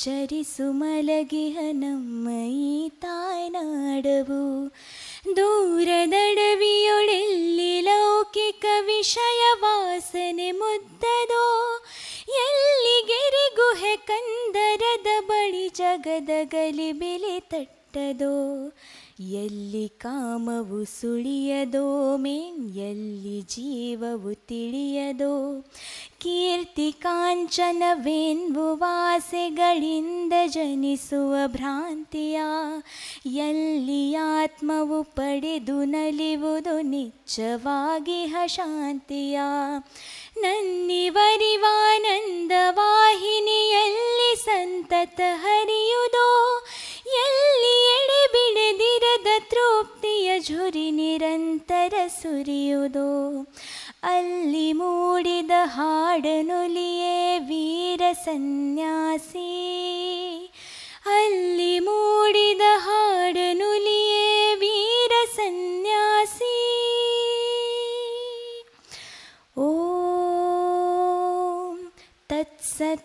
ಚರಿಸು ಮಲಗಿಹ ನಮ್ಮ ಈ ತಾಯ್ನಾಡವು ದೂರದಡವಿಯೊಳೆಲ್ಲಿ ಲೌಕಿಕ ವಿಷಯ ವಾಸನೆ ಮುದ್ದದೋ ಎಲ್ಲಿ ಗೆರೆ ಗುಹೆ ಕಂದರದ ಬಳಿ ಜಗದ ಗಲಿಬಿಲಿ ತಟ್ಟದೋ ಎಲ್ಲಿ ಕಾಮವು ಸುಳಿಯದೋ ಮೇನ್ ಎಲ್ಲಿ ಜೀವವು ತಿಳಿಯದೋ ಕೀರ್ತಿ ಕಾಂಚನವೆನ್ನುವ ಆಸೆಗಳಿಂದ ಜನಿಸುವ ಭ್ರಾಂತಿಯ ಎಲ್ಲಿ ಆತ್ಮವು ಪಡೆದು ನಲಿವುದು ನಿಚ್ಚವಾಗಿ ಶಾಂತಿಯ ನನ್ನಿವರಿವಾನಂದ ವಾಹಿನಿಯಲ್ಲಿ ಸಂತತ ಹರಿಯುವುದೋ ಎಲ್ಲಿ ಎಡೆ ಬಿಡದಿರದ ತೃಪ್ತಿಯ ಝುರಿ ನಿರಂತರ ಸುರಿಯುವುದೋ ಅಲ್ಲಿ ಮೂಡಿದ ಹಾಡನುಲಿಯೇ ವೀರ ಸನ್ಯಾಸಿ ಅಲ್ಲಿ ಮೂಡಿದ ಹಾಡನುಲಿಯೇ ವೀರ ಸನ್ಯಾಸಿ ಓಂ ತತ್ಸತ್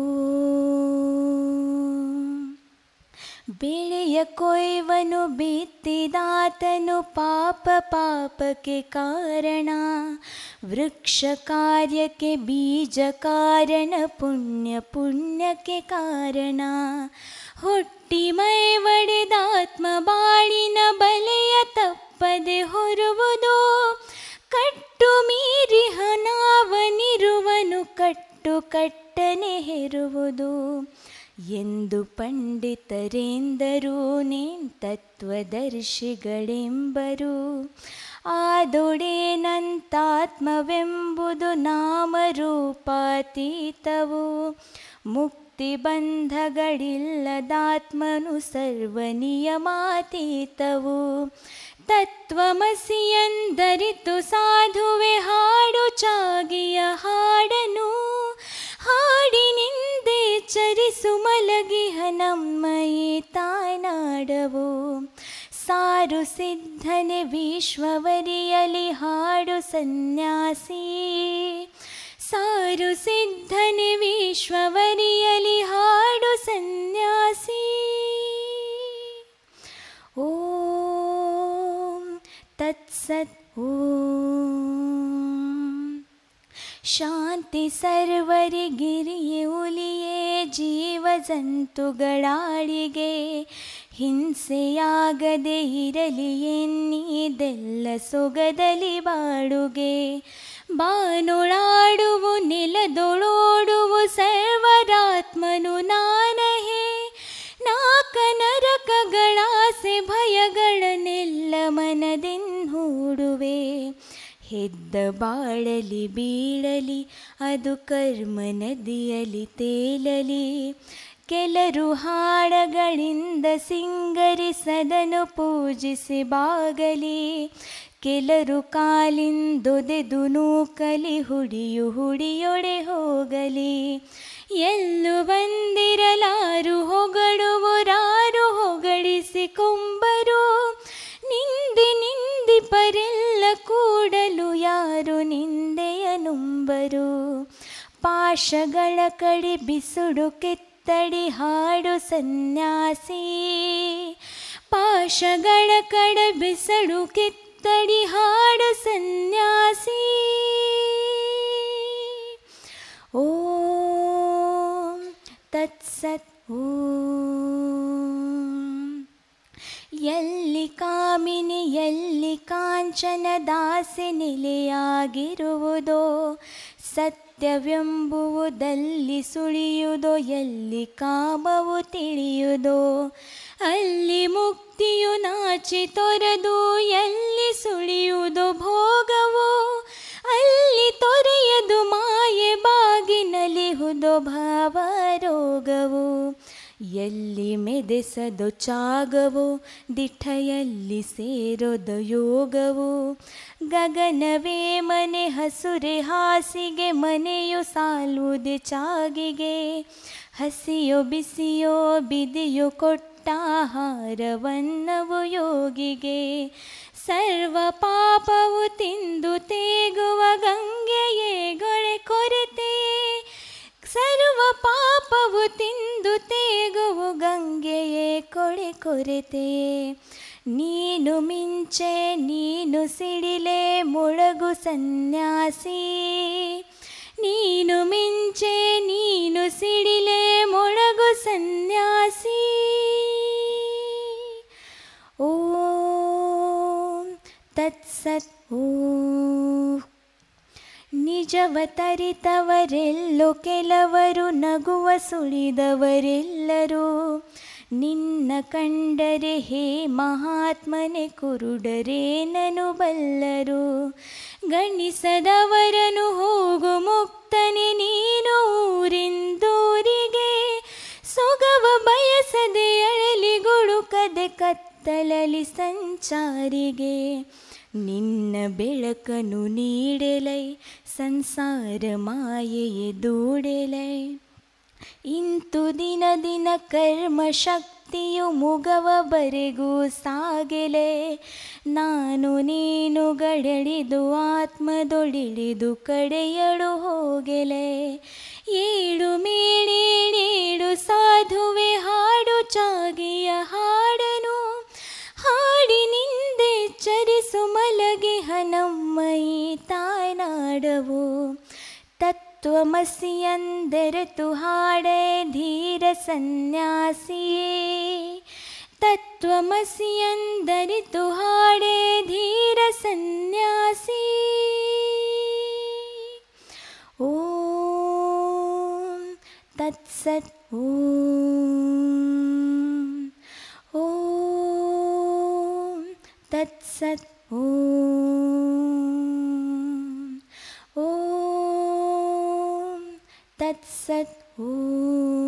ಓಂ ಬೆಳೆಯ ಕೊಯ್ವನು ಬಿತ್ತಿದಾತನು ಪಾಪ ಪಾಪಕ್ಕೆ ಕಾರಣ ವೃಕ್ಷ ಕಾರ್ಯಕ್ಕೆ ಬೀಜ ಕಾರಣ ಪುಣ್ಯ ಪುಣ್ಯಕ್ಕೆ ಕಾರಣ ಹುಟ್ಟಿ ಮೈ ಒಡೆದಾತ್ಮ ಬಾಳಿನ ಬಲೆಯ ತಪ್ಪದೆ ಹೊರುವುದು ಕಟ್ಟು ಮೀರಿ ಹನಾವನಿರುವನು ಕಟ್ಟು ಕಟ್ಟನೆ ಹೆರುವುದು ಎಂದು ಪಂಡಿತರೆಂದರು ನೇನ್ ತತ್ವದರ್ಶಿಗಳೆಂಬರು ಆದೊಡೇನಂತಾತ್ಮವೆಂಬುದು ನಾಮರೂಪಾತೀತವು ಮುಕ್ತಿ ಬಂಧಗಳಿಲ್ಲದಾತ್ಮನು ಸರ್ವನಿಯಮಾತೀತವು ತತ್ವಮಸಿಯಂದರಿತು ಸಾಧುವೆ ಹಾಡು ಚಾಗಿಯ ಹಾಡನು ಹಾಡಿನಿಂದೆ ಚರಿಸು ಮಲಗಿಹ ನಮ್ಮ ಈ ತಾಯ್ನಾಡವು ಸಾರು ಸಿದ್ಧನೆ ವಿಶ್ವವರಿಯಲಿ ಹಾಡು ಸನ್ಯಾಸಿ ಸಾರು ಸಿದ್ಧನೆ ವಿಶ್ವವರಿಯಲಿ ಹಾಡು ಸನ್ಯಾಸಿ ಓಂ ತತ್ಸತ್ ಓಂ ಶಾಂತಿ ಸರ್ವರಿಗಿರಿಯೇ ಉಲಿಯೇ ಜೀವಜಂತುಗಳಾಳಿಗೆ ಹಿಂಸೆಯಾಗದೆ ಇರಲಿ ಎನ್ನಿದೆಲ್ಲ ಸೊಗದಲಿ ಬಾಡುಗೆ ಬಾನುಳಾಡುವು ನೆಲದೊಳೋಡುವು ಸರ್ವರಾತ್ಮನು ನಾನಹೇ ನಾಕ ನರಕಗಳಾಸೆ ಭಯಗಳನ್ನೆಲ್ಲ ಮನದೆನ್ ಹೂಡುವೆ ಹೆದ್ದ ಬಾಳಲಿ ಬೀಳಲಿ ಅದು ಕರ್ಮ ನದಿಯಲಿ ತೇಲಲಿ ಕೆಲರು ಹಾಡಗಳಿಂದ ಸಿಂಗರಿಸದನು ಪೂಜಿಸಿ ಬಾಗಲಿ ಕೆಲರು ಕಾಲಿಂದೊದೆದು ನೂಕಲಿ ಹುಡಿಯು ಹುಡಿಯೊಡೆ ಹೋಗಲಿ ಎಲ್ಲು ಬಂದಿರಲಾರು ಹೊಗಳುವರಾರು ಹೊಗಳಿಸಿ ಕೊಂಬರು ನಿಂದೆ ನಿಂದಿ ಪರೆಲ್ಲ ಕೂಡಲು ಯಾರು ನಿಂದೆಯ ನುಂಬರು ಪಾಶಗಳ ಕಡೆ ಬಿಸುಡು ಕೆತ್ತಡಿ ಹಾಡು ಸನ್ಯಾಸಿ ಪಾಶಗಳ ಕಡೆ ಬಿಸಡು ಕೆತ್ತಡಿ ಹಾಡು ಸನ್ಯಾಸಿ ಓಂ ತತ್ಸತ್ ಓಂ ಎಲ್ಲಿ ಕಾಮಿನಿ ಎಲ್ಲಿ ಕಾಂಚನ ದಾಸೆ ನೆಲೆಯಾಗಿರುವುದೋ ಸತ್ಯವೆಂಬುವುದಲ್ಲಿ ಸುಳಿಯುವುದೋ ಎಲ್ಲಿ ಕಾಮವು ತಿಳಿಯುವುದೋ ಅಲ್ಲಿ ಮುಕ್ತಿಯು ನಾಚಿ ತೊರೆದು ಎಲ್ಲಿ ಸುಳಿಯುವುದೋ ಭೋಗವು ಅಲ್ಲಿ ತೊರೆಯದು ಮಾಯೆ ಬಾಗಿನಲಿಹುದೋ ಭಾವರೋಗವು ಎಲ್ಲಿ ಮೆದೆಸದು ಚಾಗವು ದಿಠಯಲ್ಲಿ ಸೇರೋದು ಯೋಗವು ಗಗನವೇ ಮನೆ ಹಸುರೆ ಹಾಸಿಗೆ ಮನೆಯು ಸಾಲುವುದೆ ಚಾಗಿಗೆ ಹಸಿಯೋ ಬಿಸಿಯೋ ಬಿದಿಯೋ ಕೊಟ್ಟಾಹಾರವನ್ನವು ಯೋಗಿಗೆ ಸರ್ವ ಪಾಪವು ತಿಂದು ತೇಗುವ ಗಂಗೆಯೇ ಗೊಳೆ ಕೊರತೆ ಸರ್ವ ಪಾಪವು ತಿಂದು ತೇಗುವು ಗಂಗೆಯೇ ಕೊಳೆ ಕೊರೆತೆಯೇ ನೀನು ಮಿಂಚೆ ನೀನು ಸಿಡಿಲೆ ಮುಳಗು ಸನ್ಯಾಸಿ ನೀನು ಮಿಂಚೆ ನೀನು ಸಿಡಿಲೆ ಮೊಳಗು ಸನ್ಯಾಸಿ ಓಂ ತತ್ಸತ್ ಓಂ ನಿಜವ ತರಿತವರೆಲ್ಲೋ ಕೆಲವರು ನಗುವ ಸುಳಿದವರೆಲ್ಲರೂ ನಿನ್ನ ಕಂಡರೆ ಹೇ ಮಹಾತ್ಮನೆ ಕುರುಡರೇನನು ಬಲ್ಲರು ಗಣಿಸದವರನು ಹೋಗು ಮುಕ್ತನೆ ನೀನು ಊರಿಂದೂರಿಗೆ ಸೊಗವ ಬಯಸದೆ ಅಳಲಿ ಗುಡುಕದೆ ಕತ್ತಲಲಿ ಸಂಚಾರಿಗೆ ನಿನ್ನ ಬೆಳಕನು ನೀಡೆಲೈ ಸಂಸಾರ ಮಾಯೆಯೇ ದೂಡೆಲೈ ಇಂತು ದಿನ ದಿನ ಕರ್ಮ ಶಕ್ತಿಯು ಮುಗವ ಬರೆಗೂ ಸಾಗೆಲೆ ನಾನು ನೀನು ಗಡಳಿದು ಆತ್ಮದೊಳಿಳಿದು ಕಡೆಯಳು ಹೋಗೆಲೆ ಏಳು ಮೇಳೇಳೇಳು ಸಾಧುವೆ ಹಾಡು ಚಾಗಿಯ ಹಾಡನು ಹಾಡಿನಿಂದೆ ಚರಿಸು ಮಲಗೆ ಹನಮ್ಮಯಿ ತಾಯ್ನಾಡವು ತತ್ವಮಸಿ ಎಂದೆರೆತು ಹಾಡೆ ಧೀರ ಸನ್ಯಾಸಿಯೇ ತತ್ವಮಸಿ ಎಂದರಿತು ಹಾಡೆ ಧೀರ ಸನ್ಯಾಸಿ ಓಂ ತತ್ಸತ್ ಓಂ ಓಂ ತತ್ಸತ್ ಓಂ ಓಂ ತತ್ಸತ್ ಓಂ